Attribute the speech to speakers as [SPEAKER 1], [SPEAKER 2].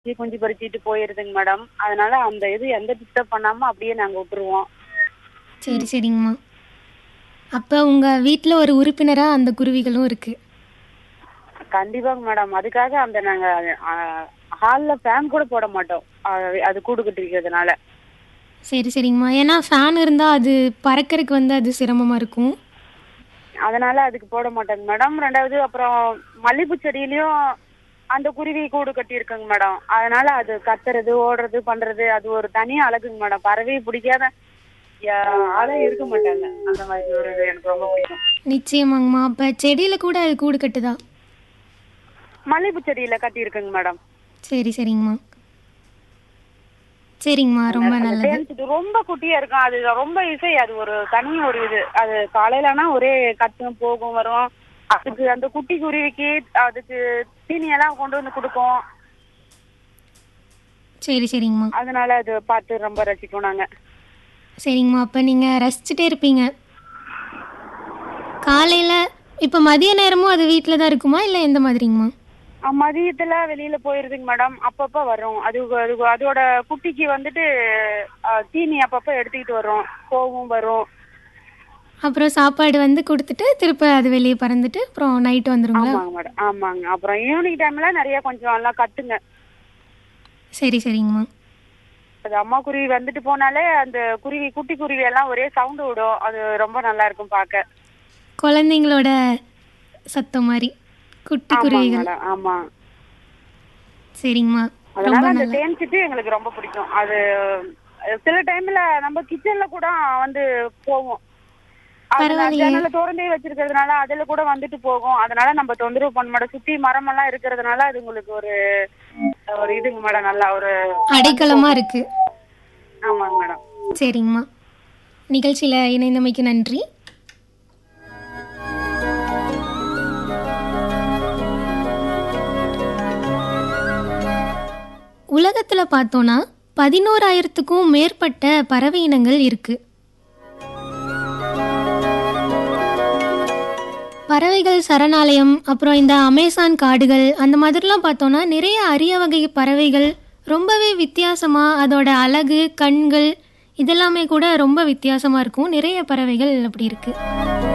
[SPEAKER 1] பறிச்சு குஞ்சு பறிச்சுட்டு போயிருதுங்க மேடம் அதனால அந்த இது எந்த டிஸ்டர்ப் பண்ணாம அப்படியே நாங்க விட்டுருவோம்
[SPEAKER 2] சரி சரிங்கம்மா அப்போ உங்கள் வீட்டில் ஒரு உறுப்பினராக அந்த குருவிகளும் இருக்குது
[SPEAKER 1] கண்டிப்பாங்க மேடம் அதுக்காக அந்த நாங்க ஹால்ல ஃபேன் கூட போட மாட்டோம் அஹ் அது கூடு கட்டிருக்கிறதுனால
[SPEAKER 2] சரி சரிங்கம்மா ஏன்னா ஃபேன் இருந்தால் அது பறக்கறதுக்கு வந்து அது சிரமமாக இருக்கும்
[SPEAKER 1] அதனால அதுக்கு போட மாட்டேங்க மேடம் ரெண்டாவது அப்புறம் மல்லிகைப்பூ செடியிலயும் அந்த குருவி கூடு கட்டி இருக்குங்க மேடம் அதனால அது கத்துறது ஓடுறது பண்றது அது ஒரு தனி அழகுங்க மேடம் பறவையை பிடிக்காத யா- ஆளே இருக்க மாட்டாங்க அந்த மாதிரி ஒரு இது எனக்கு ரொம்ப பிடிக்கும்
[SPEAKER 2] நிச்சயமாங்கம்மா அப்போ செடியில் கூட அது கூடு கட்டுதா
[SPEAKER 1] மல்லிகைப்பூ செடியில கட்டி இருக்குங்க மேடம்
[SPEAKER 2] சரி சரிங்கம்மா சரிங்கம்மா ரொம்ப
[SPEAKER 1] அந்த
[SPEAKER 2] நல்லது
[SPEAKER 1] தேன்சிட்டு ரொம்ப குட்டியா இருக்கும் அது ரொம்ப இசை அது ஒரு தனி ஒரு இது அது காலையிலனா ஒரே கத்தும் போகும் வரும் அதுக்கு அந்த குட்டி குருவிக்கு அதுக்கு தீனியெல்லாம் கொண்டு வந்து கொடுக்கும்
[SPEAKER 2] சரி சரிங்கம்மா
[SPEAKER 1] அதனால அது பார்த்து ரொம்ப ரசிக்கும் நாங்க
[SPEAKER 2] சரிங்கம்மா அப்போ நீங்கள் ரசிச்சுட்டே இருப்பீங்க காலையில் இப்போ மதிய நேரமும் அது வீட்டில் தான் இருக்குமா இல்லை எந்த மாதிரிங்கம்மா
[SPEAKER 1] அஹ் மதியத்துல வெளியில போயிருதுங்க மேடம் அப்பப்ப வரும் அது அது அதோட குட்டிக்கு வந்துட்டு அஹ், தீனி அப்பப்ப எடுத்துக்கிட்டு வரும் போகும் வரும்
[SPEAKER 2] அப்புறம் சாப்பாடு வந்து கொடுத்துட்டு திருப்ப அது வெளியே பறந்துட்டு அப்புறம் நைட்டு வந்துருங்களா
[SPEAKER 1] ஆமாங்க மேடம் ஆமாங்க அப்புறம் ஈவினிங் டைம்ல நிறைய கொஞ்சம் எல்லாம் கத்துங்க
[SPEAKER 2] சரி சரிங்கம்மா
[SPEAKER 1] அது அம்மா குருவி வந்துட்டு போனாலே அந்த குருவி குட்டி குருவி எல்லாம் ஒரே சவுண்டு விடும் அது ரொம்ப நல்லா இருக்கும் பார்க்க
[SPEAKER 2] குழந்தைங்களோட சத்தம் மாதிரி குட்டி
[SPEAKER 1] ஆமாங்க
[SPEAKER 2] குருவிகள்
[SPEAKER 1] மேடம் ஆமா
[SPEAKER 2] சரிங்கம்மா ரொம்ப
[SPEAKER 1] அதனால அந்த
[SPEAKER 2] நல்ல
[SPEAKER 1] தேன் சிட்டு எங்களுக்கு ரொம்ப பிடிக்கும் அது அஹ், சில டைம்ல நம்ம கிச்சன்ல கூட வந்து போவோம் அது
[SPEAKER 2] பரவாயில்லையே.
[SPEAKER 1] ஜன்னல திறந்தே வச்சிருக்கிறதுனால அதுல கூட வந்துட்டு போகும் அதனால நம்ம தொந்தரவு பண்ண மாட்டோம் சுத்தி மரம் எல்லாம் இருக்கிறதுனால அது உங்களுக்கு ஒரு ஒரு இதுங்க மேடம் நல்லா ஒரு
[SPEAKER 2] அடைக்கலமா இருக்கு
[SPEAKER 1] ஆமாங்க மேடம்
[SPEAKER 2] சரிங்கம்மா நிகழ்ச்சியில் இணைந்தமைக்கு நன்றி உலகத்தில் பார்த்தோன்னா பதினோராயிரத்துக்கும் மேற்பட்ட பறவை இனங்கள் இருக்கு பறவைகள் சரணாலயம் அப்புறம் இந்த அமேசான் காடுகள் அந்த மாதிரிலாம் பார்த்தோன்னா நிறைய அரிய வகை பறவைகள் ரொம்பவே வித்தியாசமாக அதோட அழகு கண்கள் இதெல்லாமே கூட ரொம்ப வித்தியாசமாக இருக்கும் நிறைய பறவைகள் அப்படி இருக்குது